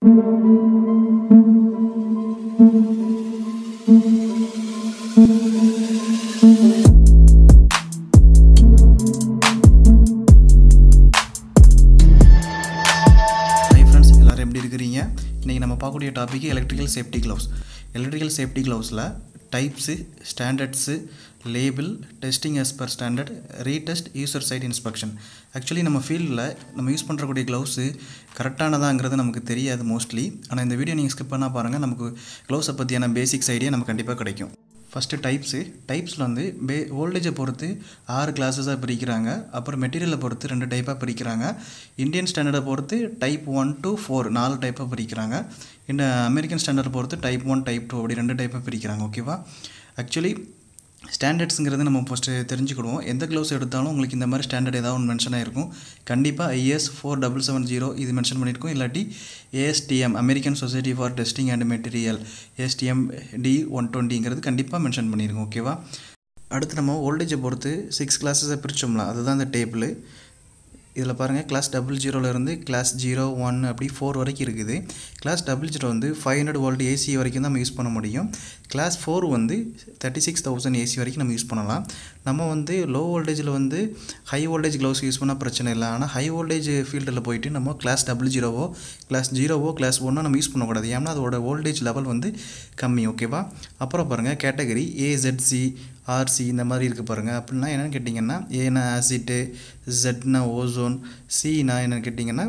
hi friends எல்லோரும் எப்படி இருக்கிறீங்க இன்றைக்கி நம்ம பார்க்கக்கூடிய topic electrical safety gloves electrical safety க்ளவுஸில் types standards label testing as per standard retest user side inspection actually நம்ம ஃபீல்டில் நம்ம யூஸ் பண்ணுறக்கூடிய க்ளவுஸு கரெக்டானதாங்கிறது நமக்கு தெரியாது மோஸ்ட்லி ஆனால் இந்த வீடியோ நீங்கள் ஸ்கிப் பண்ணால் பாருங்கள் நமக்கு க்ளவுஸை பற்றியான பேசிக்ஸ் ஐடியா நமக்கு கண்டிப்பாக கிடைக்கும் ஃபஸ்ட்டு டைப்ஸு டைப்ஸில் வந்து பே வோல்டேஜை பொறுத்து ஆறு கிளாஸஸாக பிரிக்கிறாங்க அப்புறம் மெட்டீரியலை பொறுத்து ரெண்டு டைப்பாக பிரிக்கிறாங்க இந்தியன் ஸ்டாண்டர்டை பொறுத்து டைப் ஒன் to ஃபோர் நாலு டைப்பாக பிரிக்கிறாங்க இந்த அமெரிக்கன் ஸ்டாண்டர்டை பொறுத்து டைப் ஒன் டைப் டூ அப்படி ரெண்டு டைப்பாக பிரிக்கிறாங்க ஓகேவா ஆக்சுவலி ஸ்டாண்டர்ட்ஸுங்கிறது நம்ம ஃபஸ்ட்டு தெரிஞ்சுக்கிடுவோம் எந்த க்ளவுஸ் எடுத்தாலும் உங்களுக்கு இந்த மாதிரி ஸ்டாண்டர்ட் ஏதாவது ஒன்று மென்ஷன் ஆகிருக்கும் கண்டிப்பாக IS four double seven zero இது மென்ஷன் பண்ணியிருக்கோம் இல்லாட்டி ASTM American Society for Testing and Material ASTM D one டுவெண்ட்டிங்கிறது கண்டிப்பாக மென்ஷன் பண்ணியிருக்கோம் ஓகேவா அடுத்து நம்ம வோல்டேஜை பொறுத்து சிக்ஸ் கிளாஸஸை பிரித்தோம்ல அதுதான் இந்த டேபிள் இதில் பாருங்கள் கிளாஸ் டபுள் ஜீரோலேருந்து கிளாஸ் ஜீரோ ஒன் அப்படி ஃபோர் வரைக்கும் இருக்குது கிளாஸ் டபுள் ஜீரோ வந்து ஃபைவ் ஹண்ட்ரட் வோல்ட் ஏசி வரைக்கும் தான் நம்ம யூஸ் பண்ண முடியும் கிளாஸ் ஃபோர் வந்து தேர்ட்டி சிக்ஸ் தௌசண்ட் ஏசி வரைக்கும் நம்ம யூஸ் பண்ணலாம் நம்ம வந்து லோ வோல்டேஜில் வந்து ஹை வோல்டேஜ் க்ளவுஸ் யூஸ் பண்ணால் பிரச்சனை இல்லை ஆனால் ஹை வோல்டேஜ் ஃபீல்டில் போயிட்டு நம்ம கிளாஸ் டபுள் ஜீரோவோ கிளாஸ் ஜீரோவோ கிளாஸ் ஒன்னோ நம்ம யூஸ் பண்ணக்கூடாது ஏன்னா அதோட வோல்டேஜ் லெவல் வந்து கம்மி ஓகேவா அப்புறம் பாருங்கள் கேட்டகரி ஏZC ஆர்சி இந்த மாதிரி இருக்குது பாருங்கள் அப்படின்னா என்னென்னு கேட்டிங்கன்னா ஏனா ஆசிட்டு ஜெட்னா ஓசோன் சினா என்னென்னு கேட்டிங்கன்னா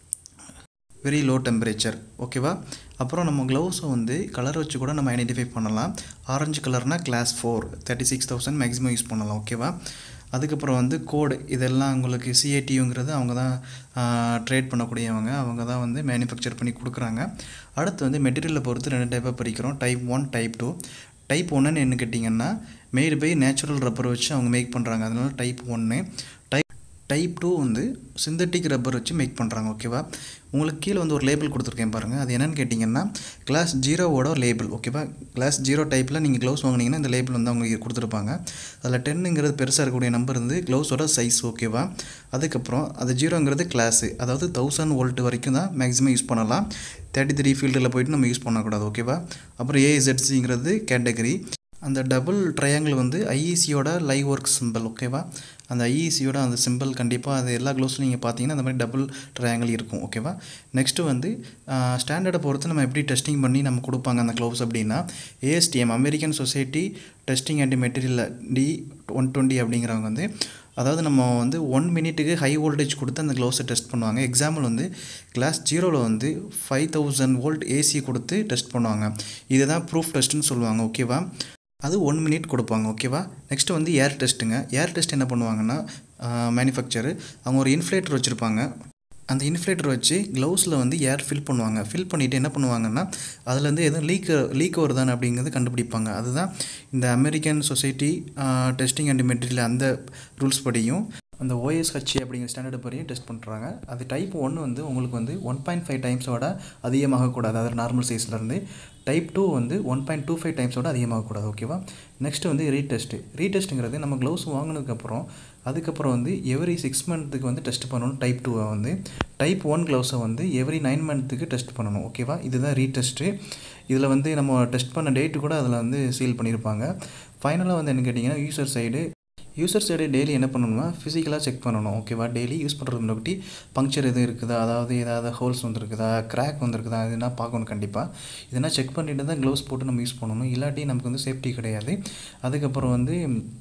வெரி லோ டெம்பரேச்சர் ஓகேவா அப்புறம் நம்ம க்ளவுஸை வந்து கலர் வச்சு கூட நம்ம ஐடென்டிஃபை பண்ணலாம் ஆரஞ்சு கலர்னால் class four thirty six thousand maximum use பண்ணலாம் ஓகேவா அதுக்கப்புறம் வந்து கோடு இதெல்லாம் உங்களுக்கு சிஐடியுங்கிறது அவங்க தான் ட்ரேட் பண்ணக்கூடியவங்க அவங்க தான் வந்து மேனுஃபேக்சர் பண்ணி கொடுக்குறாங்க அடுத்து வந்து மெட்டீரியலை பொறுத்து ரெண்டு டைப்பாக பிரிக்கிறோம் type one type two type ஒன்றுன்னு என்ன கேட்டிங்கன்னா மேடு பை நேச்சுரல் ரப்பர் வச்சு அவங்க மேக் பண்ணுறாங்க அதனால டைப் ஒன்று டைப் டைப் டூ வந்து சிந்தட்டிக் ரப்பர் வச்சு மேக் பண்ணுறாங்க ஓகேவா உங்களுக்கு கீழே வந்து ஒரு லேபிள் கொடுத்துருக்கேன் பாருங்கள் அது என்னென்னு கேட்டிங்கன்னா கிளாஸ் ஜீரோவோட லேபிள் ஓகேவா கிளாஸ் ஜீரோ டைப்பில் நீங்கள் க்ளவுஸ் வாங்கினீங்கன்னா இந்த லேபிள் வந்து அவங்க கொடுத்துருப்பாங்க அதில் டென்னுங்கிறது பெருசாக இருக்கக்கூடிய நம்பர் வந்து க்ளவுஸோட சைஸ் ஓகேவா அதுக்கப்புறம் அது ஜீரோங்கிறது கிளாஸு அதாவது தௌசண்ட் வோல்ட் வரைக்கும் தான் மேக்ஸிமம் யூஸ் பண்ணலாம் தேர்ட்டி த்ரீ ஃபீல்டில் போயிட்டு நம்ம யூஸ் பண்ணக்கூடாது ஓகேவா அப்புறம் ஏஇசெட்ஸிங்கிறது கேட்டகரி அந்த டபுள் ட்ரையாங்கிள் வந்து ஐஇசியோட லைவ் ஒர்க் சிம்பிள் ஓகேவா அந்த ஐஇசியோட அந்த சிம்பிள் கண்டிப்பாக அது எல்லா க்ளவுஸ்லையும் நீங்கள் பார்த்தீங்கன்னா அந்த மாதிரி டபுள் ட்ரையாங்கிள் இருக்கும் ஓகேவா நெக்ஸ்ட்டு வந்து ஸ்டாண்டர்டை பொறுத்து நம்ம எப்படி டெஸ்டிங் பண்ணி நம்ம கொடுப்பாங்க அந்த க்ளவுஸ் அப்படின்னா ASTM American Society testing and material D one twenty அப்படிங்கிறவங்க வந்து அதாவது நம்ம வந்து ஒன் மினிட்டுக்கு ஹை வோல்டேஜ் கொடுத்து அந்த க்ளவுஸை டெஸ்ட் பண்ணுவாங்க எக்ஸாம்பிள் வந்து கிளாஸ் ஜீரோவில் வந்து ஃபைவ் தௌசண்ட் வோல்ட் ஏசி கொடுத்து டெஸ்ட் பண்ணுவாங்க இதுதான் ப்ரூஃப் டெஸ்ட்டுன்னு சொல்லுவாங்க ஓகேவா அது ஒன் மினிட் கொடுப்பாங்க ஓகேவா நெக்ஸ்ட்டு வந்து ஏர் டெஸ்ட்டுங்க ஏர் டெஸ்ட் என்ன பண்ணுவாங்கன்னா மேனுஃபேக்சரு அவங்க ஒரு இன்ஃப்ளேட்டர் வச்சுருப்பாங்க அந்த இன்ஃப்ளேட்டர் வச்சு க்ளவுஸில் வந்து ஏர் ஃபில் பண்ணுவாங்க ஃபில் பண்ணிவிட்டு என்ன பண்ணுவாங்கன்னா அதுலேருந்து எதுவும் லீக் லீக் வருதானே அப்படிங்கிறது கண்டுபிடிப்பாங்க அதுதான் இந்த American Society testing and material அந்த ரூல்ஸ் படியும் அந்த ஓஎஸ்ஹெச்ஏ அப்படிங்கிற ஸ்டாண்டர்டு படியும் டெஸ்ட் பண்ணுறாங்க அது டைப் ஒன்று வந்து உங்களுக்கு வந்து ஒன் பாயிண்ட் ஃபைவ் டைம்ஸோட அதிகமாகக்கூடாது அதாவது நார்மல் சைஸ்லேருந்து டைப் டூ வந்து ஒன் பாயிண்ட் டூ ஃபைவ் டைம்ஸோட அதிகமாகக்கூடாது ஓகேவா நெக்ஸ்ட்டு வந்து ரீடெஸ்ட்டு ரீடெஸ்ட்டுங்கிறது நம்ம க்ளவுஸ் வாங்கினதுக்கப்புறம் அதுக்கப்புறம் வந்து எவ்ரி சிக்ஸ் மந்த்துக்கு வந்து டெஸ்ட் பண்ணணும் டைப் டூவை வந்து டைப் ஒன் க்ளவுஸை வந்து எவ்ரி நைன் மந்த்துக்கு டெஸ்ட் பண்ணணும் ஓகேவா இதுதான் ரீடெஸ்ட்டு இதில் வந்து நம்ம டெஸ்ட் பண்ண டேட்டு கூட அதில் வந்து சீல் பண்ணியிருப்பாங்க ஃபைனலாக வந்து என்ன கேட்டிங்கன்னா user side user side daily என்ன பண்ணணும்னா ஃபிசிக்கலாக செக் பண்ணணும் ஓகேவா டெய்லி யூஸ் பண்ணுறது முன்னாடி பங்க்சர் எதுவும் இருக்குதா அதாவது ஏதாவது ஹோல்ஸ் வந்துருக்குதா கிராக் வந்திருக்குதா இதுனா பார்க்கணும் கண்டிப்பாக இதெல்லாம் செக் பண்ணிட்டு தான் க்ளவுஸ் போட்டு நம்ம யூஸ் பண்ணணும் இல்லாட்டி நமக்கு வந்து சேஃப்டி கிடையாது அதுக்கப்புறம் வந்து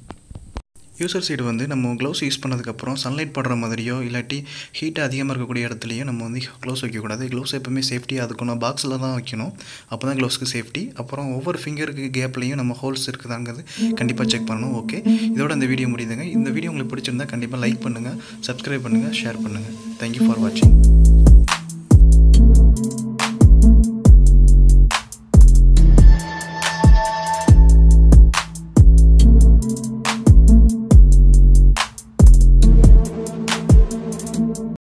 யூசர் சைடு வந்து நம்ம க்ளவுஸ் யூஸ் பண்ணதுக்கப்புறம் சன்லைட் படுற மாதிரியோ இல்லாட்டி ஹீட் அதிகமாக இருக்கக்கூடிய இடத்துலையோ நம்ம வந்து க்ளவுஸ் வைக்கக்கூடாது க்ளவுஸ் எப்பவுமே சேஃப்டியாக அதுக்கணும் பாக்ஸில் தான் வைக்கணும் அப்போ தான் க்ளவுஸ்க்கு சேஃப்டி அப்புறம் ஒவ்வொரு ஃபிங்கருக்கு கேப்லேயும் நம்ம ஹோல்ஸ் இருக்குதாங்கிறது கண்டிப்பாக செக் பண்ணணும் ஓகே இதோட இந்த வீடியோ முடியுதுங்க இந்த வீடியோ உங்களுக்கு பிடிச்சிருந்தா கண்டிப்பாக லைக் பண்ணுங்கள் சப்ஸ்கிரைப் பண்ணுங்கள் ஷேர் பண்ணுங்கள் தேங்க்யூ ஃபார் வாட்சிங்